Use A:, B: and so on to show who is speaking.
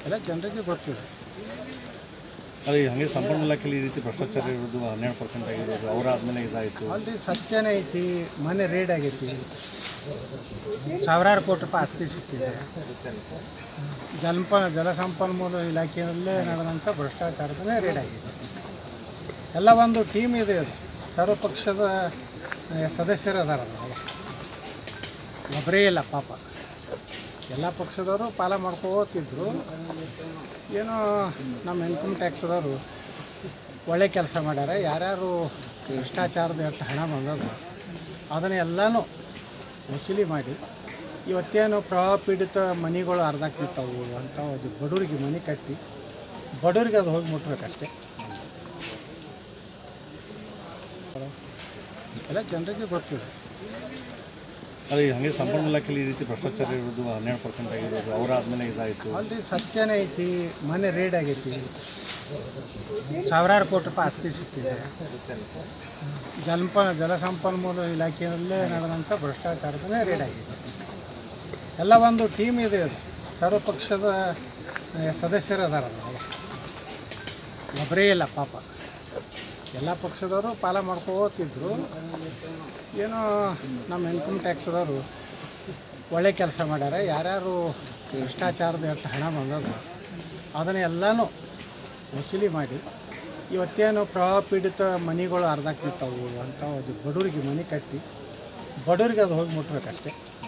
A: ಎಲ್ಲ ಜನರಿಗೆ ಗೊತ್ತಿದೆ
B: ಅದೇ ಹಂಗೆ ಸಂಪನ್ಮೂಲ ಇಲಾಖೆಯಲ್ಲಿ ಈ ರೀತಿ ಭ್ರಷ್ಟಾಚಾರ ಇರೋದು ಹನ್ನೆರಡು ಪರ್ಸೆಂಟ್ ಆಗಿರೋದು ಅವರಾದ್ಮೇಲೆ ಇದಾಯಿತು
A: ಅಲ್ಲಿ ಸತ್ಯನೇ ಐತಿ ಮನೆ ರೇಡ್ ಆಗೈತಿ ಸಾವಿರಾರು ಕೋಟಿ ರೂಪಾಯಿ ಆಸ್ತಿ ಸಿಕ್ಕಿದೆ ಜಲಪ ಜಲಸಂಪನ್ಮೂಲ ಇಲಾಖೆಯಲ್ಲೇ ನಡೆದಂಥ ಭ್ರಷ್ಟಾಚಾರದಲ್ಲೇ ರೇಡ್ ಆಗಿದೆ ಎಲ್ಲ ಒಂದು ಟೀಮ್ ಇದೆ ಅದು ಸರ್ವ ಪಕ್ಷದ ಆ, ಸದಸ್ಯರು ಅದಾರ ಅದ್ರಲ್ಲಿ. ಒಬ್ಬರೇ ಇಲ್ಲ ಪಾಪ ಎಲ್ಲ ಪಕ್ಷದವರು ಪಾಲ ಮಾಡ್ಕೋತಿದ್ರು ಏನೋ ನಮ್ಮ ಇನ್ಕಮ್ ಟ್ಯಾಕ್ಸ್ದವರು ಒಳ್ಳೆ ಕೆಲಸ ಮಾಡ್ಯಾರ ಯಾರ್ಯಾರು ಭ್ರಷ್ಟಾಚಾರದ ಎಷ್ಟು ಹಣ ಬಂದದ ಅದನ್ನ ಎಲ್ಲನೂ ವಸೂಲಿ ಮಾಡಿ ಇವತ್ತೇನು ಪ್ರವಾಹ ಪೀಡಿತ ಮನೆಗಳು ಅರ್ಧಕ್ಕೆ ನಿಂತಾವು ಅಂತ ಅದು ಬಡವರಿಗೆ ಮನೆ ಕಟ್ಟಿ ಬಡವರಿಗೆ ಅದು ಹೋಗಿ ಮುಟ್ಬೇಕಷ್ಟೇ ಎಲ್ಲ ಜನರಿಗೆ ಗೊತ್ತಿದೆ
B: ಅದೇ ಹಂಗೆ ಸಂಪನ್ಮೂಲ ಇಲಾಖೆಯಲ್ಲಿ ಈ ರೀತಿ ಭ್ರಷ್ಟಾಚಾರ ಇರೋದು ಹನ್ನೆರಡು ಪರ್ಸೆಂಟ್ ಆಗಿರೋದು ಅವರಾದ್ಮೇಲೆ ಇದಾಯಿತು
A: ಅಲ್ಲಿ ಸತ್ಯನೇ ಐತಿ ಮನೆ ರೇಡ್ ಆಗೈತಿ ಸಾವಿರಾರು ಕೋಟಿ ರೂಪಾಯಿ ಆಸ್ತಿ ಸಿಕ್ಕಿದೆ ಜಲಪ ಜಲಸಂಪನ್ಮೂಲ ಇಲಾಖೆಯಲ್ಲೇ ನಡೆದಂಥ ಭ್ರಷ್ಟಾಚಾರದಲ್ಲೇ ರೇಡ್ ಆಗಿದೆ ಎಲ್ಲ ಒಂದು ಟೀಮ್ ಇದೆ ಅದು ಸರ್ವ ಪಕ್ಷದ ಆ, ಸದಸ್ಯರು ಅದಾರ ಅದ್ರಲ್ಲಿ. ಒಬ್ಬರೇ ಇಲ್ಲ ಪಾಪ ಎಲ್ಲ ಪಕ್ಷದವರು ಪಾಲ ಮಾಡ್ಕೋತಿದ್ರು ಏನೋ ನಮ್ಮ ಇನ್ಕಮ್ ಟ್ಯಾಕ್ಸ್ದವರು ಒಳ್ಳೆ ಕೆಲಸ ಮಾಡ್ಯಾರ ಯಾರ್ಯಾರು ಭ್ರಷ್ಟಾಚಾರದ ಎಷ್ಟು ಹಣ ಬಂದದ ಅದನ್ನ ಎಲ್ಲನೂ ವಸೂಲಿ ಮಾಡಿ ಇವತ್ತೇನು ಪ್ರವಾಹ ಪೀಡಿತ ಮನೆಗಳು ಅರ್ಧಕ್ಕೆ ನಿಂತಾವು ಅಂತ ಅದು ಬಡವರಿಗೆ ಮನೆ ಕಟ್ಟಿ ಬಡವರಿಗೆ ಅದು ಹೋಗಿ ಮುಟ್ಬೇಕಷ್ಟೇ